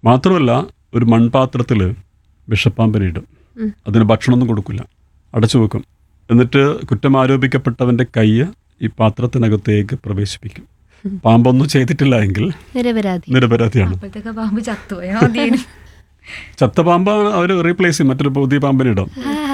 മാത്രമല്ല ഒരു മൺപാത്രത്തിൽ വിഷപ്പാമ്പിനെ ഇടും ഉം. അതിന് ഭക്ഷണമൊന്നും കൊടുക്കില്ല അടച്ചു വെക്കും എന്നിട്ട് കുറ്റം ആരോപിക്കപ്പെട്ടവൻ്റെ കൈ ഈ പാത്രത്തിനകത്തേക്ക് പ്രവേശിപ്പിക്കും പാമ്പൊന്നും ചെയ്തിട്ടില്ല എങ്കിൽ നിരപരാധി നിരപരാധിയാണ് അപ്പോഴത്തേക്ക് പാമ്പ് ചത്തുപോയാ മതിയേനു. ചത്ത പാമ്പാണ് അവർ റീപ്ലേസ് ചെയ്യും മറ്റൊരു പുതിയ പാമ്പിനെ ഇടും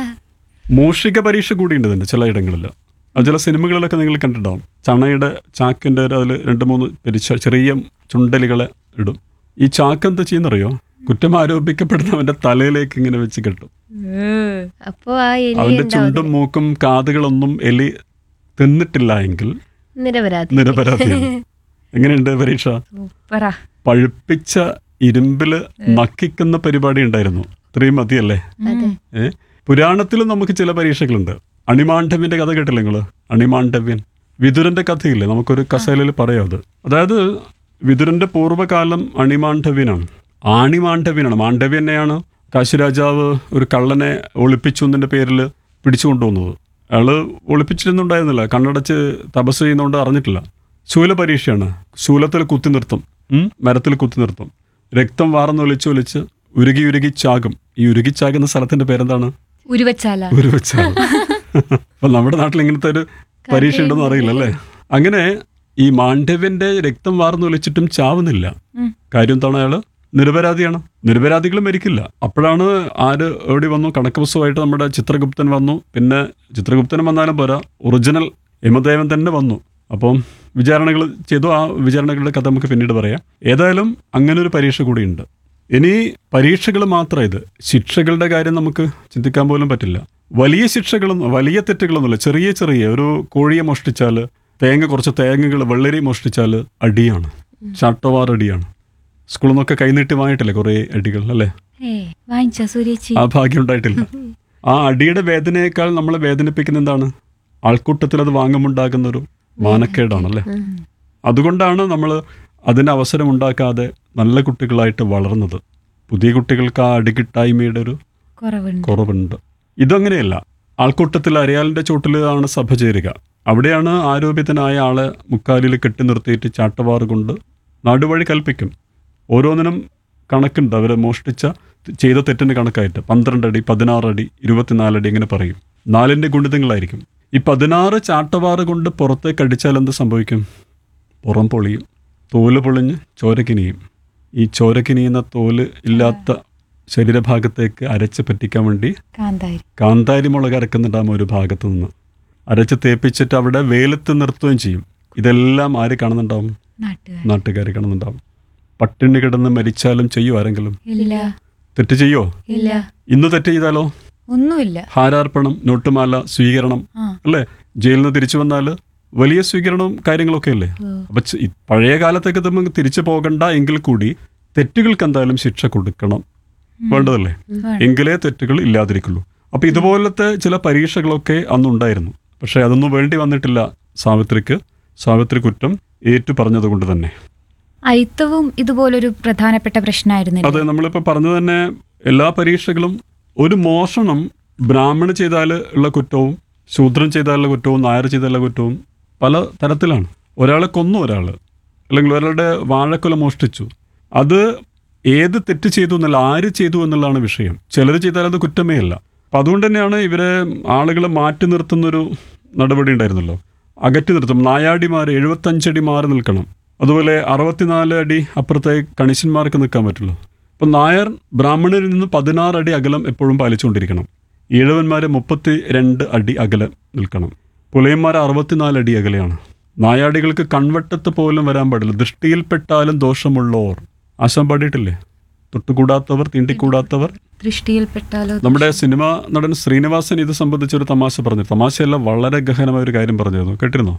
മൂഷിക പരീക്ഷ കൂടിയുണ്ട് ഇതിൻ്റെ ചിലയിടങ്ങളിൽ അത് ചില സിനിമകളിലൊക്കെ നിങ്ങൾ കണ്ടിട്ടുണ്ടാവും ചണയുടെ ചാക്കിൻ്റെ അതിൽ രണ്ട് മൂന്ന് പെരിച്ച ചെറിയ ചുണ്ടലികളെ ഇടും ഈ ചാക്ക് എന്താ ചെയ്യുന്നറിയോ കുറ്റം ആരോപിക്കപ്പെടുന്നവന്റെ തലയിലേക്ക് ഇങ്ങനെ വെച്ച് കെട്ടും ഏഹ്. അപ്പോ ആ എലി അവന്റെ ഉണ്ടാവും ചുണ്ടും മൂക്കും കാതുകളൊന്നും എലി തിന്നിട്ടില്ല എങ്കിൽ നിരപരാധി നിരപരാധിയാണ് എങ്ങനെയുണ്ട് പരീക്ഷ സൂപ്പറാ പഴുപ്പിച്ച ഇരുമ്പില് നക്കിക്കുന്ന പരിപാടി ഉണ്ടായിരുന്നു ഇത്രയും മതിയല്ലേ അതെ ഏ പുരാണത്തിലും നമുക്ക് ചില പരീക്ഷകളുണ്ട് അണിമാണ്ഡവ്യന്റെ കഥ കേട്ടില്ലേ നിങ്ങള് അണിമാണ്ഡവ്യൻ വിതുരന്റെ കഥയില്ലേ നമുക്കൊരു കസേലയിൽ പറയാം അത് അതായത് വിതുരന്റെ പൂർവ്വകാലം അണിമാണ്ഡവ്യനാണ് ആണിമാണ്ഡവ്യനാണ് മാണ്ഡവ്യനെയാണ് കാശിരാജാവ് ഒരു കള്ളനെ ഒളിപ്പിച്ചു എന്നതിന്റെ പേരിൽ പിടിച്ചു കൊണ്ടുവന്നത് അയാള് ഒളിപ്പിച്ചിരുന്നുണ്ടായിരുന്നില്ല കണ്ണടച്ച് തപസ് ചെയ്യുന്നതുകൊണ്ട് അറിഞ്ഞിട്ടില്ല ശൂല പരീക്ഷയാണ് ശൂലത്തിൽ കുത്തി നിർത്തും ഉം, മരത്തിൽ കുത്തി നിർത്തും രക്തം വാർന്നൊലിച്ച് ഒലിച്ച് ഉരുകി ഉരുകി ചാകും ഈ ഉരുകി ചാകുന്ന സ്ഥലത്തിന്റെ പേരെന്താണ് ഉരുവച്ചാല ഉരുവച്ചാൽ അപ്പൊ നമ്മുടെ നാട്ടിൽ ഇങ്ങനത്തെ ഒരു പരീക്ഷ ഉണ്ടെന്ന് അറിയില്ല അല്ലേ അങ്ങനെ ഈ മാണ്ഡവ്യന്റെ രക്തം വാർന്നൊലിച്ചിട്ടും ചാവുന്നില്ല ഉം. കാര്യം എന്താണ് അയാള് നിരപരാധിയാണ് നിരപരാധികൾ മരിക്കില്ല അപ്പോഴാണ് ആര് ഓടി വന്നു കണക്ക് പുസ്തകമായിട്ട് നമ്മുടെ ചിത്രഗുപ്തൻ വന്നു പിന്നെ ചിത്രഗുപ്തൻ വന്നാലും പോരാ ഒറിജിനൽ യമദേവൻ തന്നെ വന്നു അപ്പം വിചാരണകൾ ചെയ്തു ആ വിചാരണകളുടെ കഥ നമുക്ക് പിന്നീട് പറയാം ഏതായാലും അങ്ങനെ ഒരു പരീക്ഷ കൂടിയുണ്ട് ഇനി പരീക്ഷകൾ മാത്രം ഇത് ശിക്ഷകളുടെ കാര്യം നമുക്ക് ചിന്തിക്കാൻ പോലും പറ്റില്ല വലിയ ശിക്ഷകളൊന്നും വലിയ തെറ്റുകളൊന്നുമില്ല ചെറിയ ചെറിയ ഒരു കോഴിയെ മോഷ്ടിച്ചാൽ തേങ്ങ കുറച്ച് തേങ്ങകൾ വെള്ളരി മോഷ്ടിച്ചാൽ അടിയാണ് ചാട്ടവാർ അടിയാണ് സ്കൂളിൽ നിന്നൊക്കെ കൈനീട്ടി വാങ്ങിയിട്ടില്ലേ കുറേ അടികൾ അല്ലേ ഏ വാങ്ങിച്ച സൂര്യേച്ചി ആ ഭാഗ്യം ഉണ്ടായിട്ടില്ല ആ അടിയുടെ വേദനയേക്കാൾ നമ്മളെ വേദനിപ്പിക്കുന്ന എന്താണ് ആൾക്കൂട്ടത്തിൽ അത് വാങ്ങുമുണ്ടാകുന്ന ഒരു മാനക്കേടാണല്ലേ അതുകൊണ്ടാണ് നമ്മൾ അതിന് അവസരം ഉണ്ടാക്കാതെ നല്ല കുട്ടികളായിട്ട് വളർന്നത് പുതിയ കുട്ടികൾക്ക് ആ അടികിട്ടായ്മയുടെ ഒരു കുറവുണ്ട് കുറവുണ്ട് ഇതങ്ങനെയല്ല ആൾക്കൂട്ടത്തിൽ അരയാലിന്റെ ചോട്ടിലാണ് സഭ ചേരുക അവിടെയാണ് ആരോപിതനായ ആളെ മുക്കാലിൽ കെട്ടി നിർത്തിയിട്ട് ചാട്ടവാറ് കൊണ്ട് നാടുവഴി കൽപ്പിക്കും ഓരോന്നിനും കണക്കുണ്ട് അവരെ മോഷ്ടിച്ച ചെയ്ത തെറ്റിന് കണക്കായിട്ട് പന്ത്രണ്ട് അടി പതിനാറ് അടി ഇരുപത്തിനാല് അടി ഇങ്ങനെ പറയും നാലിൻ്റെ ഗുണിതങ്ങളായിരിക്കും ഈ പതിനാറ് ചാട്ടവാറ് കൊണ്ട് പുറത്തേക്ക് അടിച്ചാൽ എന്ത് സംഭവിക്കും പുറം പൊളിയും തോല് പൊളിഞ്ഞ് ചോരക്കിനിയും ഈ ചോരക്കിനിയുന്ന തോല് ഇല്ലാത്ത ശരീരഭാഗത്തേക്ക് അരച്ച് പറ്റിക്കാൻ വേണ്ടി കാന്താരി കാന്താരി മുളക് അരക്കുന്നുണ്ടാകും ഒരു ഭാഗത്ത് നിന്ന് അരച്ച് തേപ്പിച്ചിട്ട് അവിടെ വെയിലത്ത് നിർത്തുകയും ചെയ്യും ഇതെല്ലാം ആര് കാണുന്നുണ്ടാവും നാട്ടുകാർ നാട്ടുകാർ കാണുന്നുണ്ടാവും പട്ടിണി കിടന്ന് മരിച്ചാലും ചെയ്യോ ആരെങ്കിലും ഇല്ല തെറ്റ് ചെയ്യോ ഇല്ല ഇന്ന് തെറ്റ് ചെയ്താലോ ഒന്നുമില്ല ഹാരാർപ്പണം നോട്ടുമാല സ്വീകരണം ആ അല്ലേ ജയിലിൽ നിന്ന് തിരിച്ചു വന്നാൽ വലിയ സ്വീകരണവും കാര്യങ്ങളൊക്കെ അല്ലേ അപ്പൊ ച- ഈ പഴയ കാലത്തൊക്കെ നമുക്ക് തിരിച്ചു പോകണ്ട എങ്കിൽ കൂടി തെറ്റുകൾക്ക് എന്തായാലും ശിക്ഷ കൊടുക്കണം വേണ്ടതല്ലേ വേണം. എങ്കിലേ തെറ്റുകൾ ഇല്ലാതിരിക്കുള്ളൂ അപ്പൊ ഇതുപോലത്തെ ചില പരീക്ഷകളൊക്കെ അന്നുണ്ടായിരുന്നു പക്ഷെ അതൊന്നും വേണ്ടി വന്നിട്ടില്ല സാവിത്രിക്ക് സാവിത്രി കുറ്റം ഏറ്റു പറഞ്ഞതുകൊണ്ട് തന്നെ അയിത്തവും ഇതുപോലൊരു പ്രധാനപ്പെട്ട പ്രശ്നമായിരുന്നില്ല അതെ നമ്മളിപ്പോൾ പറഞ്ഞു തന്നെ എല്ലാ പരീക്ഷകളും ഒരു മോഷണം ബ്രാഹ്മണ ചെയ്താൽ ഉള്ള കുറ്റവും ശൂദ്രൻ ചെയ്താലുള്ള കുറ്റവും നായർ ചെയ്താലുള്ള കുറ്റവും പല തരത്തിലാണ് ഒരാളെ കൊന്നു ഒരാൾ അല്ലെങ്കിൽ ഒരാളുടെ വാഴക്കൊല മോഷ്ടിച്ചു അത് ഏത് തെറ്റ് ചെയ്തു എന്നല്ല ആര് ചെയ്തു എന്നുള്ളതാണ് വിഷയം ചിലർ ചെയ്താൽ അത് കുറ്റമേ അല്ല അപ്പം അതുകൊണ്ട് തന്നെയാണ് ഇവരെ ആളുകളെ മാറ്റി നിർത്തുന്നൊരു നടപടി ഉണ്ടായിരുന്നല്ലോ അകറ്റി നിർത്തും നായാടിമാർ എഴുപത്തഞ്ചടി മാറി നിൽക്കണം അതുപോലെ അറുപത്തിനാല് അടി അപ്പുറത്തെ കണിശന്മാർക്ക് നിൽക്കാൻ പറ്റുള്ളൂ അപ്പം നായർ ബ്രാഹ്മണരിൽ നിന്ന് പതിനാറ് അടി അകലം എപ്പോഴും പാലിച്ചുകൊണ്ടിരിക്കണം ഈഴവന്മാർ മുപ്പത്തി രണ്ട് അടി അകലം നിൽക്കണം പുലയന്മാർ അറുപത്തിനാല് അടി അകലെയാണ് നായാടികൾക്ക് കൺവട്ടത്ത് പോലും വരാൻ പാടില്ല ദൃഷ്ടിയിൽപ്പെട്ടാലും ദോഷമുള്ളവർ ആശാൻ പാടിയിട്ടില്ലേ തൊട്ടുകൂടാത്തവർ തീണ്ടിക്കൂടാത്തവർ ദൃഷ്ടിയിൽപ്പെട്ടാലോ നമ്മുടെ സിനിമ നടൻ ശ്രീനിവാസൻ ഇത് സംബന്ധിച്ചൊരു തമാശ പറഞ്ഞു തമാശയല്ല വളരെ ഗഹനമായ ഒരു കാര്യം പറഞ്ഞിരുന്നു കേട്ടിരുന്നോ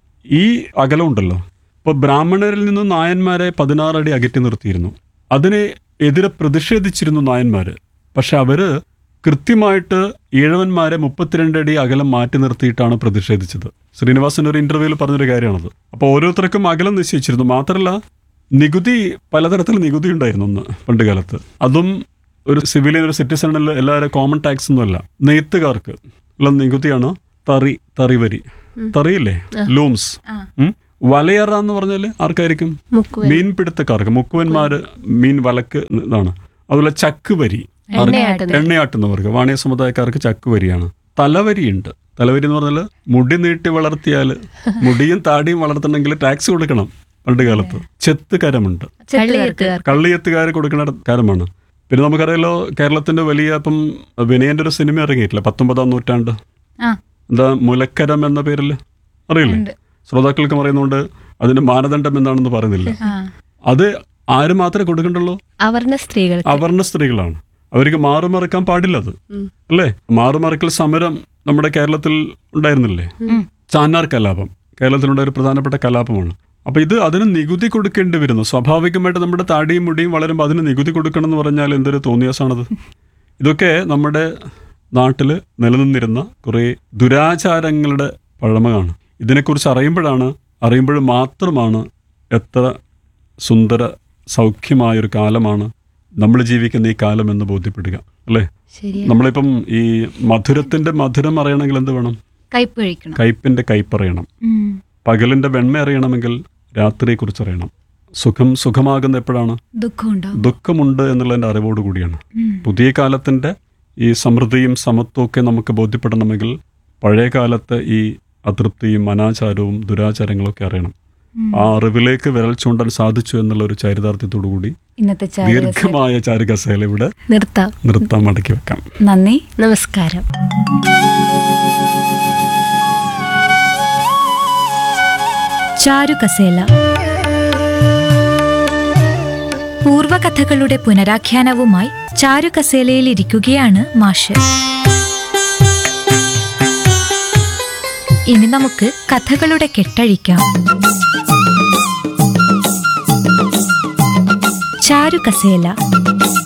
ഈ അകലം ഉണ്ടല്ലോ ഇപ്പോൾ ബ്രാഹ്മണരിൽ നിന്ന് നായന്മാരെ പതിനാറടി അകറ്റി നിർത്തിയിരുന്നു അതിനെ എതിരെ പ്രതിഷേധിച്ചിരുന്നു നായന്മാര് പക്ഷെ അവര് കൃത്യമായിട്ട് ഈഴവന്മാരെ മുപ്പത്തിരണ്ട് അടി അകലം മാറ്റി നിർത്തിയിട്ടാണ് പ്രതിഷേധിച്ചത് ശ്രീനിവാസൻ ഒരു ഇന്റർവ്യൂവിൽ പറഞ്ഞൊരു കാര്യമാണത് അപ്പോൾ ഓരോരുത്തർക്കും അകലം നിശ്ചയിച്ചിരുന്നു മാത്രമല്ല നികുതി പലതരത്തിൽ നികുതി ഉണ്ടായിരുന്നു അന്ന് പണ്ട് കാലത്ത് അതും ഒരു സിവിലിയൻ ഒരു സിറ്റിസണിൽ എല്ലാവരും കോമൺ ടാക്സ് ഒന്നുമല്ല നെയ്ത്തുകാർക്ക് ഉള്ള നികുതിയാണ് തറി തറിവരി തറിയില്ലേ ലൂംസ് ആ. ഉം? വലയറ എന്ന് പറഞ്ഞാൽ ആർക്കായിരിക്കും മുക്കുവൻ മീൻപിടുത്തക്കാർക്ക് മുക്കുവന്മാര് മീൻ വലക്ക് ഇതാണ് അതുപോലെ ചക്ക് വരി എണ്ണയാട്ടുന്നത്. എണ്ണയാട്ടുന്നവർക്ക് വാണിയ സമുദായക്കാർക്ക് ചക്ക് വരിയാണ് തലവരിയുണ്ട് തലവരി എന്ന് പറഞ്ഞാൽ മുടി നീട്ടി വളർത്തിയാൽ മുടിയും താടിയും വളർത്തണമെങ്കിൽ ടാക്സ് കൊടുക്കണം പണ്ട് കാലത്ത് ചെത്ത് കരമുണ്ട് കള്ളിയെത്തുകാർ കള്ളിയെത്തുകാർ കൊടുക്കുന്ന കരമാണ് പിന്നെ നമുക്കറിയാലോ കേരളത്തിന്റെ വലിയ ഇപ്പം വിനയന്റെ ഒരു സിനിമ ഇറങ്ങിയിട്ടില്ല പത്തൊമ്പതാം നൂറ്റാണ്ട് ആ എന്താ മുലക്കരം എന്ന പേരിൽ അറിയില്ലേ ശ്രോതാക്കൾക്ക് പറയുന്നുണ്ട് അതിന്റെ മാനദണ്ഡം എന്താണെന്ന് പറയുന്നില്ല ആ അത് ആര് മാത്രമേ കൊടുക്കണ്ടുള്ളൂ അവർണ സ്ത്രീകൾ അവർണ സ്ത്രീകളാണ് അവർക്ക് മാറുമറക്കാൻ പാടില്ല അത് അല്ലേ മാറുമറക്കൽ സമരം നമ്മുടെ കേരളത്തിൽ ഉണ്ടായിരുന്നില്ലേ ചാന്നാർ കലാപം കേരളത്തിലുള്ള ഒരു പ്രധാനപ്പെട്ട കലാപമാണ് അപ്പൊ ഇത് അതിന് നികുതി കൊടുക്കേണ്ടി വരുന്നു സ്വാഭാവികമായിട്ട് നമ്മുടെ താടിയും മുടിയും വളരുമ്പോൾ അതിന് നികുതി കൊടുക്കണം എന്ന് പറഞ്ഞാൽ എന്തൊരു തോന്നിയാസാണത് ഇതൊക്കെ നമ്മുടെ നാട്ടിൽ നിലനിന്നിരുന്ന കുറേ ദുരാചാരങ്ങളുടെ പഴമയാണ് ഇതിനെക്കുറിച്ച് അറിയുമ്പോഴാണ് അറിയുമ്പോൾ മാത്രമാണ് എത്ര സുന്ദര സൗഖ്യമായൊരു കാലമാണ് നമ്മൾ ജീവിക്കുന്ന ഈ കാലം എന്ന് ബോധ്യപ്പെടുക അല്ലേ ശരിയാ നമ്മളിപ്പം ഈ മധുരത്തിന്റെ മധുരം അറിയണമെങ്കിൽ എന്ത് വേണം കയ്പ് കഴിക്കണം കയ്പിന്റെ കയ്പറിയണം ഉം. പകലിന്റെ വെണ്മ അറിയണമെങ്കിൽ രാത്രിയെക്കുറിച്ച് അറിയണം സുഖം സുഖമാകുന്ന എപ്പോഴാണ് ദുഃഖം ഉണ്ടാവും ദുഃഖമുണ്ട് എന്നുള്ളതിന്റെ അറിവോട് കൂടിയാണ് ഉം. പുതിയ കാലത്തിന്റെ ഈ സമൃദ്ധിയും സമത്വവും ഒക്കെ നമുക്ക് ബോധ്യപ്പെടണമെങ്കിൽ പഴയ കാലത്തെ ഈ അതൃപ്തിയും അനാചാരവും ദുരാചാരങ്ങളൊക്കെ അറിയണം ആ അറിവിലേക്ക് വിരൽ ചൂണ്ടാൻ സാധിച്ചു എന്നുള്ള ഒരു ചരിതാർത്ഥ്യത്തോടു കൂടി ഇന്നത്തെ ചായ ദീർഘമായ ചാരുകസേല ഇവിടെ നിർത്താം നിർത്താൻ മടക്കി വെക്കാം നന്ദി നമസ്കാരം ചാരുകസേല പൂർവകഥകളുടെ പുനരാഖ്യാനവുമായി ചാരുകസേലയിൽ ഇരിക്കുകയാണ് മാഷ് ഇനി നമുക്ക് കഥകളുടെ കെട്ടഴിക്കാം ചാരുകസേല